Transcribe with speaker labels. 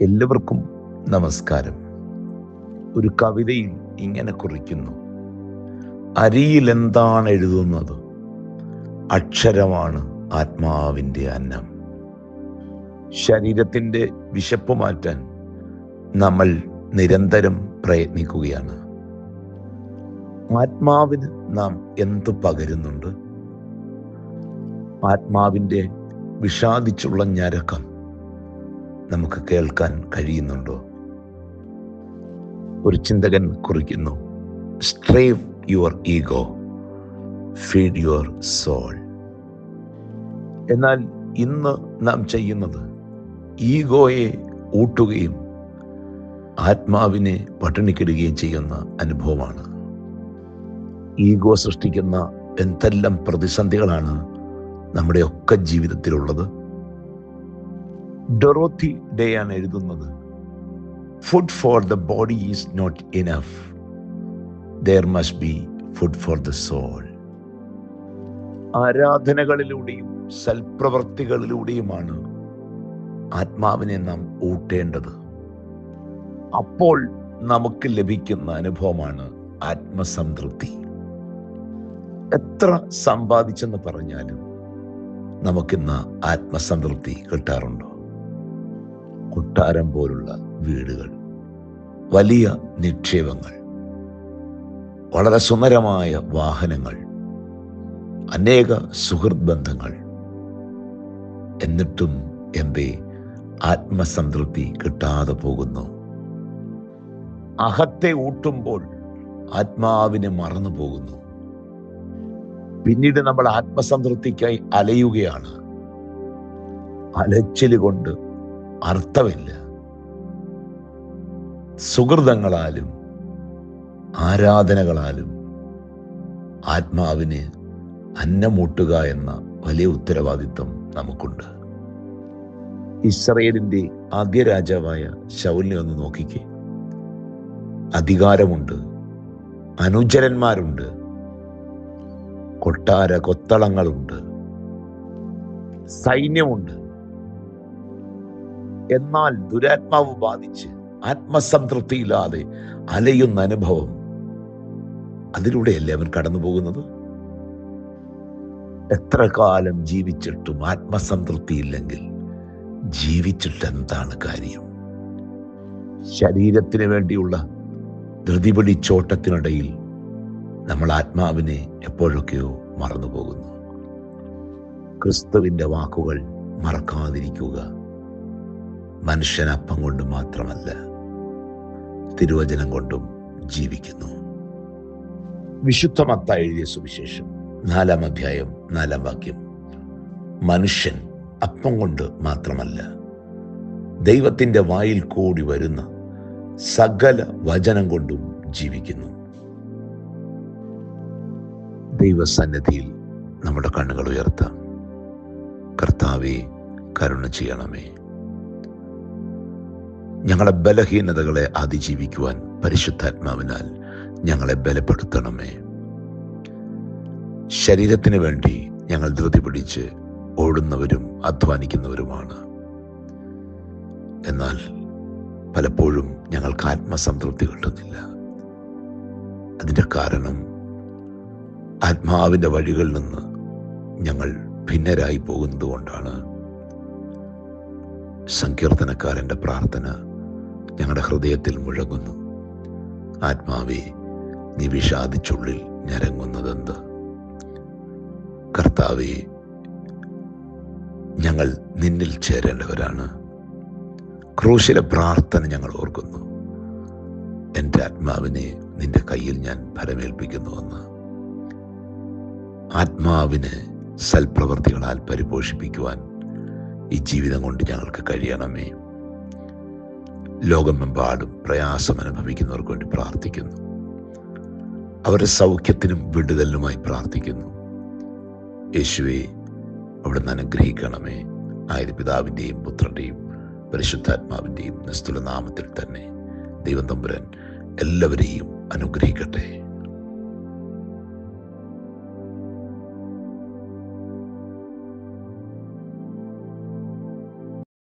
Speaker 1: എല്ലാവർക്കും നമസ്കാരം ഒരു കവിതയിൽ ഇങ്ങനെ കുറിക്കുന്നു അരിയിൽ എന്താണ് എഴുതുന്നത് അക്ഷരമാണ് ആത്മാവിൻ്റെ അന്നം ശരീരത്തിൻ്റെ വിശപ്പ് മാറ്റാൻ നമ്മൾ നിരന്തരം പ്രയത്നിക്കുകയാണ് ആത്മാവിന് നാം എന്ത് പകരുന്നുണ്ട് ആത്മാവിൻ്റെ വിഷാദിച്ചുള്ള ഞരക്കം നമുക്ക് കേൾക്കാൻ കഴിയുന്നുണ്ടോ ഒരു ചിന്തകൻ കുറിക്കുന്നു strive your ego feed your soul എന്നാൽ ഇന്ന് നാം ചെയ്യുന്നത് ഈഗോയെ ഊട്ടുകയും ആത്മാവിനെ പട്ടിണിക്കിടുകയും ചെയ്യുന്ന അനുഭവമാണ് ഈഗോ സൃഷ്ടിക്കുന്ന എന്തെല്ലാം പ്രതിസന്ധികളാണ് നമ്മുടെ ഒക്കെ ജീവിതത്തിലുള്ളത് ഡൊറോത്തി ഡേ ആണ് എഴുതുന്നത് food for the body is not enough there must be food for the soul ആരാധനകളിലൂടെയും സൽപ്രവർത്തികളിലൂടെയുമാണ് ആത്മാവിനെ നാം ഊട്ടേണ്ടത് അപ്പോൾ നമുക്ക് ലഭിക്കുന്ന അനുഭവമാണ് ആത്മസംതൃപ്തി എത്ര സമ്പാദിച്ചെന്ന് പറഞ്ഞാലും നമുക്കിന്ന് ആത്മസംതൃപ്തി കിട്ടാറുണ്ടോ കൊട്ടാരം പോലുള്ള വീടുകൾ വലിയ നിക്ഷേപങ്ങൾ വളരെ സുന്ദരമായ വാഹനങ്ങൾ അനേക സുഹൃത് ബന്ധങ്ങൾ എന്നിട്ടും എന്തേ ആത്മസംതൃപ്തി കിട്ടാതെ പോകുന്നു അഹത്തെ ഊട്ടുമ്പോൾ ആത്മാവിനെ മറന്നു പോകുന്നു പിന്നീട് നമ്മൾ ആത്മസംതൃപ്തിക്കായി അലയുകയാണ് അലച്ചില് കൊണ്ട് അർത്ഥമില്ല സുഹൃതങ്ങളാലും ആരാധനകളാലും ആത്മാവിന് അന്നമൂട്ടുക എന്ന വലിയ ഉത്തരവാദിത്വം നമുക്കുണ്ട് ഇസ്രയേലിന്റെ ആദ്യ രാജാവായ ശൗലിനെ ഒന്ന് നോക്കിക്കേ അധികാരമുണ്ട് അനുചരന്മാരുണ്ട് കൊട്ടാര കൊത്തളങ്ങളുണ്ട് സൈന്യമുണ്ട് എന്നാൽ ദുരാത്മാവ് ബാധിച്ച് ആത്മസംതൃപ്തിയില്ലാതെ അലയുന്ന അനുഭവം അതിലൂടെയല്ലേ അവൻ കടന്നു പോകുന്നത് എത്ര കാലം ജീവിച്ചിട്ടും ആത്മസംതൃപ്തി ഇല്ലെങ്കിൽ ജീവിച്ചിട്ട് എന്താണ് കാര്യം ശരീരത്തിന് വേണ്ടിയുള്ള ധൃതി പിടിച്ചോട്ടത്തിനിടയിൽ നമ്മൾ ആത്മാവിനെ എപ്പോഴൊക്കെയോ മറന്നു പോകുന്നു ക്രിസ്തുവിൻ്റെ വാക്കുകൾ മറക്കാതിരിക്കുക മനുഷ്യൻ അപ്പം കൊണ്ട് മാത്രമല്ല തിരുവചനം കൊണ്ടും ജീവിക്കുന്നു വിശുദ്ധമത്ത എഴുതിയ സുവിശേഷം നാലാം അധ്യായം നാലാം വാക്യം മനുഷ്യൻ അപ്പം കൊണ്ട് മാത്രമല്ല ദൈവത്തിൻ്റെ വായിൽ കൂടി വരുന്ന സകല വചനം കൊണ്ടും ജീവിക്കുന്നു ദൈവസന്നിധിയിൽ നമ്മുടെ കണ്ണുകൾ ഉയർത്താം കർത്താവെ കരുണ ചെയ്യണമേ ഞങ്ങളെ ബലഹീനതകളെ അതിജീവിക്കുവാൻ പരിശുദ്ധാത്മാവിനാൽ ഞങ്ങളെ ബലപ്പെടുത്തണമേ ശരീരത്തിന് വേണ്ടി ഞങ്ങൾ ധൃതി പിടിച്ച് ഓടുന്നവരും അധ്വാനിക്കുന്നവരുമാണ് എന്നാൽ പലപ്പോഴും ഞങ്ങൾക്ക് ആത്മസംതൃപ്തി കിട്ടുന്നില്ല അതിൻ്റെ കാരണം ആത്മാവിൻ്റെ വഴികളിൽ നിന്ന് ഞങ്ങൾ ഭിന്നരായി പോകുന്നത് കൊണ്ടാണ് സങ്കീർത്തനക്കാരൻ്റെ പ്രാർത്ഥന ഞങ്ങളുടെ ഹൃദയത്തിൽ മുഴങ്ങുന്നു ആത്മാവെ നീ വിഷാദിച്ചുള്ളിൽ ഞരങ്ങുന്നതെന്ത് കർത്താവെ ഞങ്ങൾ നിന്നിൽ ചേരേണ്ടവരാണ് ക്രൂശിലെ പ്രാർത്ഥന ഞങ്ങൾ ഓർക്കുന്നു എൻ്റെ ആത്മാവിനെ നിന്റെ കയ്യിൽ ഞാൻ ഫലമേൽപ്പിക്കുന്നുവെന്ന് ആത്മാവിന് സൽപ്രവർത്തികളാൽ പരിപോഷിപ്പിക്കുവാൻ ഈ ജീവിതം കൊണ്ട് ഞങ്ങൾക്ക് കഴിയണമേ ലോകമെമ്പാടും പ്രയാസം അനുഭവിക്കുന്നവർക്ക് വേണ്ടി പ്രാർത്ഥിക്കുന്നു അവരുടെ സൗഖ്യത്തിനും വിടുതലിനുമായി പ്രാർത്ഥിക്കുന്നു യേശുവെ അവിടുന്ന് അനുഗ്രഹിക്കണമേ ആയത് പിതാവിൻ്റെയും പുത്രൻ്റെയും പരിശുദ്ധാത്മാവിൻ്റെയും നിസ്തുല നാമത്തിൽ തന്നെ ദൈവം തമ്പുരാൻ എല്ലാവരെയും അനുഗ്രഹിക്കട്ടെ